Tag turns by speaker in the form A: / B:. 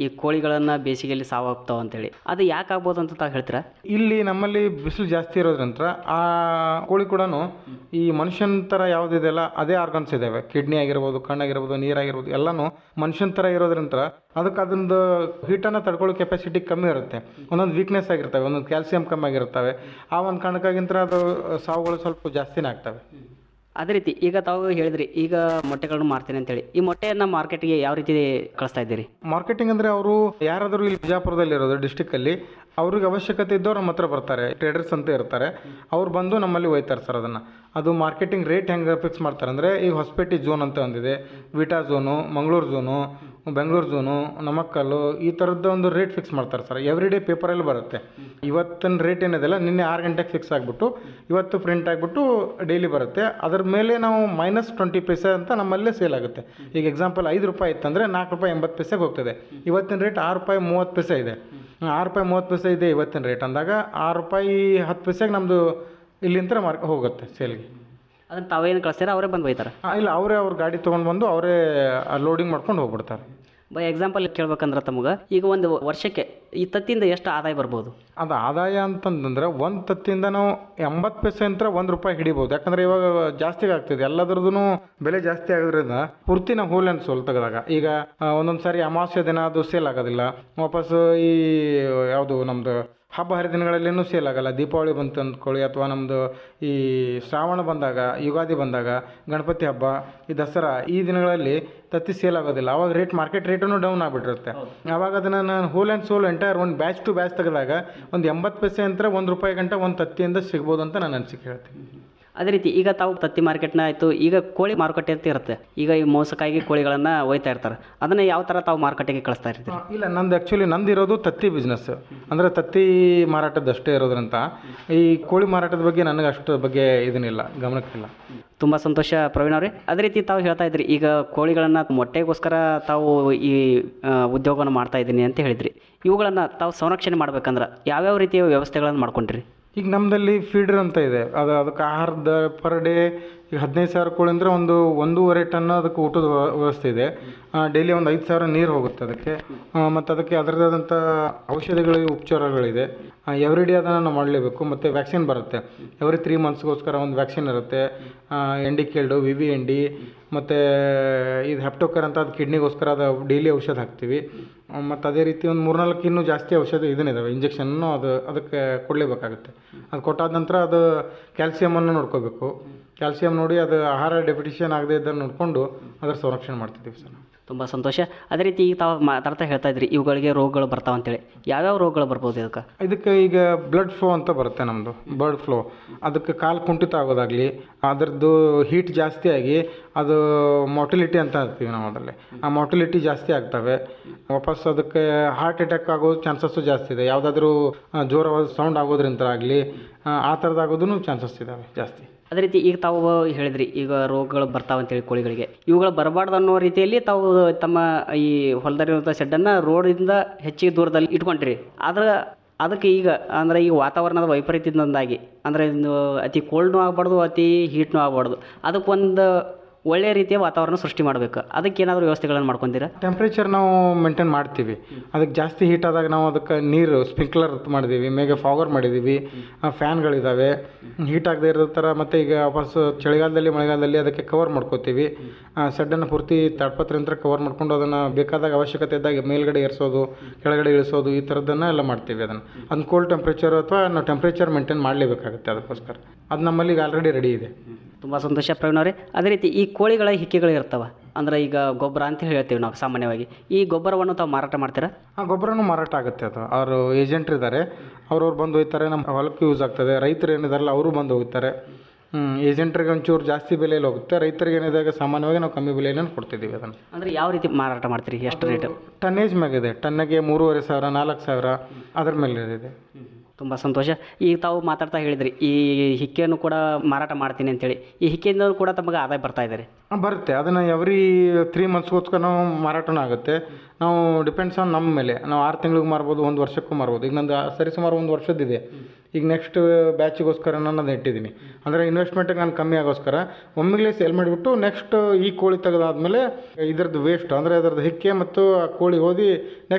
A: ಈ ಕೋಳಿಗಳನ್ನು ಬೇಸಿಗೆಯಲ್ಲಿ ಸಾವಾಗ್ತಾವ ಅಂತೇಳಿ ಅದು ಯಾಕೆ ಆಗ್ಬೋದು ಅಂತ ತಾವು ಹೇಳ್ತೀರಾ
B: ಇಲ್ಲಿ ನಮ್ಮಲ್ಲಿ ಬಿಸಿಲು ಜಾಸ್ತಿ ಇರೋದ್ರಂತ ಆ ಕೋಳಿ ಕೂಡ ಈ ಮನುಷ್ಯನ ಥರ ಯಾವುದಿದೆಯಲ್ಲ ಅದೇ ಆರ್ಗನ್ಸ್ ಇದ್ದಾವೆ ಕಿಡ್ನಿ ಆಗಿರ್ಬೋದು ಕಣ್ಣಾಗಿರ್ಬೋದು ನೀರಾಗಿರ್ಬೋದು ಎಲ್ಲನೂ ಮನುಷ್ಯನ ಥರ ಇರೋದ್ರಂತ ಅದಕ್ಕೆ ಅದೊಂದು ಹೀಟನ್ನು ತಡ್ಕೊಳ್ಳೋ ಕೆಪಾಸಿಟಿ ಕಮ್ಮಿ ಇರುತ್ತೆ ಒಂದೊಂದು ವೀಕ್ನೆಸ್ ಆಗಿರ್ತವೆ ಒಂದೊಂದು ಕ್ಯಾಲ್ಸಿಯಂ ಕಮ್ಮಿ ಆಗಿರ್ತವೆ ಆ ಒಂದು ಕಾರಣಕ್ಕಾಗಿಂತ ಅದು ಸಾವುಗಳು ಸ್ವಲ್ಪ ಜಾಸ್ತಿನೇ ಆಗ್ತವೆ
A: ಅದೇ ರೀತಿ ಈಗ ತಾವು ಹೇಳಿದ್ರಿ ಈಗ ಮೊಟ್ಟೆಗಳನ್ನು ಮಾರ್ತೀನಿ ಅಂತೇಳಿ ಈ ಮೊಟ್ಟೆಯನ್ನು ಮಾರ್ಕೆಟ್ಗೆ ಯಾವ ರೀತಿ ಕಳಿಸ್ತಾ ಇದ್ದೀರಿ
B: ಮಾರ್ಕೆಟಿಂಗ್ ಅಂದರೆ ಅವರು ಯಾರಾದರೂ ಇಲ್ಲಿ ಬಿಜಾಪುರದಲ್ಲಿ ಇರೋದು ಡಿಸ್ಟಿಕ್ಕಲ್ಲಿ ಅವ್ರಿಗೆ ಅವಶ್ಯಕತೆ ಇದ್ದವ್ರು ನಮ್ಮ ಹತ್ರ ಬರ್ತಾರೆ ಟ್ರೇಡರ್ಸ್ ಅಂತ ಇರ್ತಾರೆ ಅವ್ರು ಬಂದು ನಮ್ಮಲ್ಲಿ ಒಯ್ತಾರೆ ಸರ್ ಅದನ್ನು ಅದು ಮಾರ್ಕೆಟಿಂಗ್ ರೇಟ್ ಹೆಂಗೆ ಫಿಕ್ಸ್ ಮಾಡ್ತಾರೆ ಅಂದರೆ ಈಗ ಹೊಸಪೇಟೆ ಝೋನ್ ಅಂತ ಒಂದಿದೆ ವಿಟಾ zone Mangaluru zone Bengaluru zone Namakkal ಈ ಥರದ್ದು ಒಂದು ರೇಟ್ ಫಿಕ್ಸ್ ಮಾಡ್ತಾರೆ ಸರ್ ಎವ್ರಿ ಡೇ ಪೇಪರಲ್ಲಿ ಬರುತ್ತೆ ಇವತ್ತಿನ ರೇಟ್ ಏನಿದೆಲ್ಲ ನಿನ್ನೆ ಆರು ಗಂಟೆಗೆ ಫಿಕ್ಸ್ ಆಗಿಬಿಟ್ಟು ಇವತ್ತು ಪ್ರಿಂಟ್ ಆಗಿಬಿಟ್ಟು ಡೈಲಿ ಬರುತ್ತೆ ಅದ್ರ ಮೇಲೆ ನಾವು ಮೈನಸ್ ಟ್ವೆಂಟಿ ಪೈಸೆ ಅಂತ ನಮ್ಮಲ್ಲೇ ಸೇಲ್ ಆಗುತ್ತೆ ಈಗ ಎಕ್ಸಾಂಪಲ್ ಐದು ರೂಪಾಯಿ ಇತ್ತಂದರೆ ನಾಲ್ಕು ರೂಪಾಯಿ ಎಂಬತ್ತು ಪೈಸೆಗೆ ಹೋಗ್ತದೆ ಇವತ್ತಿನ ರೇಟ್ ಆರು ರೂಪಾಯಿ ಮೂವತ್ತು ಪೈಸೆ ಇದೆ ಆರು ರೂಪಾಯಿ ಮೂವತ್ತು ಪೈಸೆ ಇದೆ ಇವತ್ತಿನ ರೇಟ್ ಅಂದಾಗ ಆರು ರೂಪಾಯಿ ಹತ್ತು ಪೈಸೆಗೆ ನಮ್ಮದು ಇಲ್ಲಿಂದ ಮಾರ್ಕ್ ಹೋಗುತ್ತೆ ಸೇಲ್ಗೆ
A: ಅದನ್ನು ತಾವೇನು ಕಳಿಸ್ತೀರಾ ಅವರೇ ಬಂದು ಒಯ್ತಾರೆ
B: ಆ, ಇಲ್ಲ ಅವರೇ ಅವ್ರ ಗಾಡಿ ತೊಗೊಂಡು ಬಂದು ಅವರೇ ಲೋಡಿಂಗ್ ಮಾಡ್ಕೊಂಡು ಹೋಗ್ಬಿಡ್ತಾರೆ
A: ಬೈ ಎಕ್ಸಾಂಪಲ್ ಕೇಳ್ಬೇಕಂದ್ರೆ ತಮಗೆ ಈಗ ಒಂದು ವರ್ಷಕ್ಕೆ ಈ ತತ್ತಿಯಿಂದ ಎಷ್ಟು ಆದಾಯ ಬರ್ಬೋದು
B: ಅದು ಆದಾಯ ಅಂತಂದ್ರೆ ಒಂದು ತತ್ತಿಂದ ನಾವು ಎಂಬತ್ತು ಪೈಸೆ ಅಂತ ಒಂದು ರೂಪಾಯಿ ಹಿಡಿಬೋದು ಯಾಕಂದ್ರೆ ಇವಾಗ ಜಾಸ್ತಿ ಆಗ್ತಿದೆ ಎಲ್ಲದ್ರದ್ದು ಬೆಲೆ ಜಾಸ್ತಿ ಆಗೋದ್ರಿಂದ ಪೂರ್ತಿ ನಾವು ಹೋಲ್ ಆ್ಯಂಡ್ ಸೋಲ್ ತೆಗೆದಾಗ ಈಗ ಆ, ಒಂದೊಂದು ಸಾರಿ ಅಮಾವಾಸ್ಯ ದಿನ ಅದು ಸೇಲ್ ಆಗೋದಿಲ್ಲ ವಾಪಸ್ ಈ ಯಾವುದು ನಮ್ಮದು ಹಬ್ಬ ಹರಿದಿನಗಳಲ್ಲೇನೂ ಸೇಲ್ ಆಗಲ್ಲ ದೀಪಾವಳಿ ಬಂತು ಅಂದ್ಕೊಳ್ಳಿ ಅಥವಾ ನಮ್ಮದು ಈ ಶ್ರಾವಣ ಬಂದಾಗ ಯುಗಾದಿ ಬಂದಾಗ ಗಣಪತಿ ಹಬ್ಬ ಈ ದಸರಾ ಈ ದಿನಗಳಲ್ಲಿ ತತ್ತಿ ಸೇಲ್ ಆಗೋದಿಲ್ಲ ಅವಾಗ ರೇಟ್ ಮಾರ್ಕೆಟ್ ರೇಟೂ ಡೌನ್ ಆಗಿಬಿಟ್ಟಿರುತ್ತೆ ಆವಾಗ ಅದನ್ನು ನಾನು ಹೋಲ್ ಆ್ಯಂಡ್ ಸೋಲ್ ಎಂಟೈರ್ ಒಂದು ಬ್ಯಾಚ್ ಟು ಬ್ಯಾಚ್ ತೆಗೆದಾಗ ಒಂದು ಎಂಬತ್ತು ಪೈಸೆ ಅಂತ ಒಂದು ರೂಪಾಯಿ ಗಂಟ ಒಂದು ತತ್ತಿಯಿಂದ ಸಿಗ್ಬೋದು ಅಂತ ನಾನು ಅನಿಸಿಕೆ ಹೇಳ್ತೀನಿ
A: ಅದೇ ರೀತಿ ಈಗ ತಾವು ತತ್ತಿ ಮಾರ್ಕೆಟ್ನ ಆಯಿತು ಈಗ ಕೋಳಿ ಮಾರುಕಟ್ಟೆ ಅಂತ ಇರುತ್ತೆ ಈಗ ಈ ಮೋಸಕ್ಕಾಗಿ ಕೋಳಿಗಳನ್ನು ಒಯ್ತಾ ಇರ್ತಾರೆ ಅದನ್ನು ಯಾವ ಥರ ತಾವು ಮಾರುಕಟ್ಟೆಗೆ ಕಳಿಸ್ತಾ ಇರ್ತೀರಿ
B: ಆ, ಇಲ್ಲ ನಂದು ಆ್ಯಕ್ಚುಲಿ ನಂದು ಇರೋದು ತತ್ತಿ ಬಿಸ್ನೆಸ್ ಅಂದರೆ ತತ್ತಿ ಮಾರಾಟದಷ್ಟೇ ಇರೋದ್ರಂತ ಈ ಕೋಳಿ ಮಾರಾಟದ ಬಗ್ಗೆ ನನಗೆ ಅಷ್ಟು ಬಗ್ಗೆ ಇದನ್ನಿಲ್ಲ ಗಮನಕ್ಕಿಲ್ಲ
A: ತುಂಬ ಸಂತೋಷ ಪ್ರವೀಣ್ ಅವರೇ ಅದೇ ರೀತಿ ತಾವು ಹೇಳ್ತಾ ಇದ್ರಿ ಈಗ ಕೋಳಿಗಳನ್ನು ಮೊಟ್ಟೆಗೋಸ್ಕರ ತಾವು ಈ ಆ, ಉದ್ಯೋಗವನ್ನು ಮಾಡ್ತಾ ಇದ್ದೀನಿ ಅಂತ ಹೇಳಿದ್ರಿ ಇವುಗಳನ್ನು ತಾವು ಸಂರಕ್ಷಣೆ ಮಾಡ್ಬೇಕಂದ್ರೆ ಯಾವ್ಯಾವ ರೀತಿಯ ವ್ಯವಸ್ಥೆಗಳನ್ನು ಮಾಡ್ಕೊಂಡ್ರಿ
B: ಈಗ ನಮ್ಮದಲ್ಲಿ ಫೀಡರ್ ಅಂತ ಇದೆ ಅದು ಅದಕ್ಕೆ ಆಹಾರದ ಪರ್ ಡೇ ಈಗ ಹದಿನೈದು ಸಾವಿರ ಕೋಳಿ ಅಂದರೆ ಒಂದು ಒಂದೂವರೆ ಟನ್ ಅದಕ್ಕೆ ಊಟದ ವ್ಯ- ವ್ಯವಸ್ಥೆ ಇದೆ ಡೈಲಿ ಒಂದು ಐದು ಸಾವಿರ ನೀರು ಹೋಗುತ್ತೆ ಅದಕ್ಕೆ ಮತ್ತು ಅದಕ್ಕೆ ಅದರದಾದಂಥ ಔಷಧಿಗಳಿಗೆ ಉಪಚಾರಗಳಿದೆ ಎವ್ರಿ ಡೇ ಅದನ್ನು ನಾವು ಮಾಡಲೇಬೇಕು ಮತ್ತು ವ್ಯಾಕ್ಸಿನ್ ಬರುತ್ತೆ ಎವ್ರಿ ತ್ರೀ ಮಂತ್ಸ್ಗೋಸ್ಕರ ಒಂದು ವ್ಯಾಕ್ಸಿನ್ ಇರುತ್ತೆ M D called V V N D ಮತ್ತು ಇದು ಹೆಪ್ಟೋಕರ್ ಅಂತ ಅದು ಕಿಡ್ನಿಗೋಸ್ಕರ ಅದು ಡೈಲಿ ಔಷಧ ಹಾಕ್ತೀವಿ ಮತ್ತು ಅದೇ ರೀತಿ ಒಂದು ಮೂರ್ನಾಲ್ಕು ಇನ್ನೂ ಜಾಸ್ತಿ ಔಷಧ ಇದನ್ನಿದಾವೆ ಇಂಜೆಕ್ಷನ್ನು ಅದು ಅದಕ್ಕೆ ಕೊಡಲೇಬೇಕಾಗುತ್ತೆ ಅದು ಕೊಟ್ಟಾದ ನಂತರ ಅದು ಕ್ಯಾಲ್ಸಿಯಮನ್ನು ನೋಡ್ಕೋಬೇಕು ಕ್ಯಾಲ್ಸಿಯಂ ನೋಡಿ ಅದು ಆಹಾರ ಡೆಫಿಟಿಷನ್ ಆಗದೆ ಇದ್ದನ್ನು ನೋಡಿಕೊಂಡು ಅದರ ಸಂರಕ್ಷಣೆ ಮಾಡ್ತಿದ್ದೀವಿ ಸರ್ ನಾವು
A: ತುಂಬ ಸಂತೋಷ ಅದೇ ರೀತಿ ಈಗ ತಾವು ಮಾತಾಡ್ತಾ ಹೇಳ್ತಾ ಇದ್ರಿ ಇವುಗಳಿಗೆ ರೋಗಗಳು ಬರ್ತಾವ ಅಂತೇಳಿ ಯಾವ್ಯಾವ ರೋಗಗಳು ಬರ್ಬೋದು ಇದಕ್ಕೆ
B: ಇದಕ್ಕೆ ಈಗ ಬ್ಲಡ್ ಫ್ಲೋ ಅಂತ ಬರುತ್ತೆ ನಮ್ಮದು ಬರ್ಡ್ ಫ್ಲೋ ಅದಕ್ಕೆ ಕಾಲು ಕುಂಠಿತ ಆಗೋದಾಗಲಿ ಅದರದ್ದು ಹೀಟ್ ಜಾಸ್ತಿ ಆಗಿ ಅದು ಮೊಟಿಲಿಟಿ ಅಂತ ಅಂತೀವಿ ನಾವು ಅದರಲ್ಲಿ ಆ ಮೊಟಿಲಿಟಿ ಜಾಸ್ತಿ ಆಗ್ತವೆ ವಾಪಸ್ ಅದಕ್ಕೆ ಹಾರ್ಟ್ ಅಟ್ಯಾಕ್ ಆಗೋ ಚಾನ್ಸಸ್ಸು ಜಾಸ್ತಿ ಇದೆ ಯಾವುದಾದ್ರೂ ಜೋರವಾದ ಸೌಂಡ್ ಆಗೋದ್ರಿಂದ ಆಗಲಿ ಆ ಥರದ್ದಾಗೋದೂ ಚಾನ್ಸಸ್ ಇದ್ದಾವೆ ಜಾಸ್ತಿ
A: ಅದೇ ರೀತಿ ಈಗ ತಾವು ಹೇಳಿದ್ರಿ ಈಗ ರೋಗಗಳು ಬರ್ತಾವ ಅಂತೇಳಿ ಕೋಳಿಗಳಿಗೆ ಇವುಗಳು ಬರಬಾರ್ದು ಅನ್ನೋ ರೀತಿಯಲ್ಲಿ ತಾವು ತಮ್ಮ ಈ ಹೊಲದಲ್ಲಿರುವಂಥ ಶೆಡ್ಡನ್ನು ರೋಡಿಂದ ಹೆಚ್ಚಿಗೆ ದೂರದಲ್ಲಿ ಇಟ್ಕೊಂಡ್ರಿ ಆದ್ರೆ ಅದಕ್ಕೆ ಈಗ ಅಂದರೆ ಈ ವಾತಾವರಣದ ವೈಪರೀತ್ಯದಿಂದಾಗಿ ಅಂದರೆ ಇನ್ನು ಅತಿ ಕೋಲ್ಡ್ನೂ ಆಗಬಾರ್ದು ಅತಿ ಹೀಟ್ನೂ ಆಗಬಾರ್ದು ಅದಕ್ಕೊಂದು ಒಳ್ಳೆಯ ರೀತಿಯ ವಾತಾವರಣ ಸೃಷ್ಟಿ ಮಾಡಬೇಕು ಅದಕ್ಕೆ ಏನಾದರೂ ವ್ಯವಸ್ಥೆಗಳನ್ನು ಮಾಡ್ಕೊಂತೀರಾ
B: ಟೆಂಪ್ರೇಚರ್ ನಾವು ಮೇಂಟೈನ್ ಮಾಡ್ತೀವಿ ಅದಕ್ಕೆ ಜಾಸ್ತಿ ಹೀಟ್ ಆದಾಗ ನಾವು ಅದಕ್ಕೆ ನೀರು ಸ್ಪ್ರಿಂಕ್ಲರ್ ಮಾಡಿದ್ದೀವಿ ಮೇಗೆ ಫಾಗರ್ ಮಾಡಿದ್ದೀವಿ ಫ್ಯಾನ್ಗಳಿದ್ದಾವೆ ಹೀಟ್ ಆಗದೆ ಇರೋ ಥರ ಮತ್ತು ಈಗ ವಾಪಸ್ ಚಳಿಗಾಲದಲ್ಲಿ ಮಳೆಗಾಲದಲ್ಲಿ ಅದಕ್ಕೆ ಕವರ್ ಮಾಡ್ಕೋತೀವಿ ಸೆಡ್ಡನ್ನು ಪೂರ್ತಿ ತಾಡ್ಪತ್ರೆಯಿಂದ ಕವರ್ ಮಾಡ್ಕೊಂಡು ಅದನ್ನು ಬೇಕಾದಾಗ ಅವಶ್ಯಕತೆ ಇದ್ದಾಗ ಮೇಲ್ಗಡೆ ಏರಿಸೋದು ಕೆಳಗಡೆ ಇಳಿಸೋದು ಈ ಥರದ್ದನ್ನು ಎಲ್ಲ ಮಾಡ್ತೀವಿ ಅದನ್ನು ಅದನ್ನ ಕೋಲ್ಡ್ ಟೆಂಪ್ರೇಚರ್ ಅಥವಾ ನಾವು ಟೆಂಪ್ರೇಚರ್ ಮೇಂಟೈನ್ ಮಾಡಲೇಬೇಕಾಗುತ್ತೆ ಅದಕ್ಕೋಸ್ಕರ ಅದು ನಮ್ಮಲ್ಲಿ ಈಗ ಆಲ್ರೆಡಿ ರೆಡಿ ಇದೆ
A: ತುಂಬ ಸಂತೋಷ ಪ್ರವೀಣ್ ಅವರೇ ಅದೇ ರೀತಿ ಈ ಕೋಳಿಗಳ ಹಿಕ್ಕೆಗಳು ಇರ್ತವೆ ಅಂದರೆ ಈಗ ಗೊಬ್ಬರ ಅಂತ ಹೇಳ್ತೀವಿ ನಾವು ಸಾಮಾನ್ಯವಾಗಿ ಈ ಗೊಬ್ಬರವನ್ನು ತಾವು ಮಾರಾಟ ಮಾಡ್ತೀರಾ
B: ಆ ಗೊಬ್ಬರನೂ ಮಾರಾಟ ಆಗುತ್ತೆ ಅದು ಅವರು ಏಜೆಂಟ್ರು ಇದ್ದಾರೆ ಅವ್ರವ್ರು ಬಂದು ಹೋಗ್ತಾರೆ ನಮ್ಮ ಹೊಲಕ್ಕೆ ಯೂಸ್ ಆಗ್ತದೆ ರೈತರು ಏನಿದಾರಲ್ಲ ಅವರು ಬಂದು ಹೋಗ್ತಾರೆ ಏಜೆಂಟ್ರಿಗೆ ಒಂಚೂರು ಜಾಸ್ತಿ ಬೆಲೆಯಲ್ಲಿ ಹೋಗುತ್ತೆ ರೈತರಿಗೆ ಏನಿದಾಗ ಸಾಮಾನ್ಯವಾಗಿ ನಾವು ಕಮ್ಮಿ ಬೆಲೆಯಲ್ಲಿ ಕೊಡ್ತಿದ್ದೀವಿ ಅದನ್ನು
A: ಅಂದರೆ ಯಾವ ರೀತಿ ಮಾರಾಟ ಮಾಡ್ತೀರಿ ಎಷ್ಟು ರೇಟ್
B: ಟನ್ನೇಜ್ ಮ್ಯಾಗಿದೆ ಟನ್ನಿಗೆ ಮೂರುವರೆ ಸಾವಿರ ನಾಲ್ಕು ಸಾವಿರ ಅದ್ರ ಮೇಲೆ ಇದೆ
A: ತುಂಬ ಸಂತೋಷ ಈಗ ತಾವು ಮಾತಾಡ್ತಾ ಹೇಳಿದ್ರಿ ಈ ಹಿಕ್ಕೆಯನ್ನು ಕೂಡ ಮಾರಾಟ ಮಾಡ್ತೀನಿ ಅಂತೇಳಿ ಈ ಹಿಕ್ಕೆಯಿಂದ ಕೂಡ ತಮಗೆ ಆದಾಯ ಬರ್ತಾ ಇದ್ದಾರೆ
B: ಆ, ಬರುತ್ತೆ ಅದನ್ನು ಎವ್ರಿ ತ್ರೀ ಮಂತ್ಸ್ಗೋಸ್ಕರ ನಾವು ಮಾರಾಟನೂ ಆಗುತ್ತೆ ನಾವು ಡಿಪೆಂಡ್ಸ್ ಆನ್ ನಮ್ಮ ಮೇಲೆ ನಾವು ಆರು ತಿಂಗಳಿಗೆ ಮಾರ್ಬೋದು ಒಂದು ವರ್ಷಕ್ಕೂ ಮಾರ್ಬೋದು ಈಗ ನಂದು ಸರಿಸುಮಾರು ಒಂದು ವರ್ಷದ್ದಿದೆ ಈಗ ನೆಕ್ಸ್ಟ್ ಬ್ಯಾಚಿಗೋಸ್ಕರ ನಾನು ಅದನ್ನ ಇಟ್ಟಿದ್ದೀನಿ ಅಂದರೆ ಇನ್ವೆಸ್ಟ್ಮೆಂಟಿಗೆ ನಾನು ಕಮ್ಮಿ ಆಗೋಸ್ಕರ ಒಮ್ಮೆಲೇ ಸೇಲ್ ಮಾಡಿಬಿಟ್ಟು ನೆಕ್ಸ್ಟ್ ಈ ಕೋಳಿ ತೆಗೆದಾದ್ಮೇಲೆ ಇದ್ರದ್ದು ವೇಸ್ಟ್ ಅಂದರೆ ಅದರದ್ದು ಹಿಕ್ಕೆ ಮತ್ತು ಆ ಕೋಳಿ ಓದಿ ನೆಕ್ಸ್ಟ್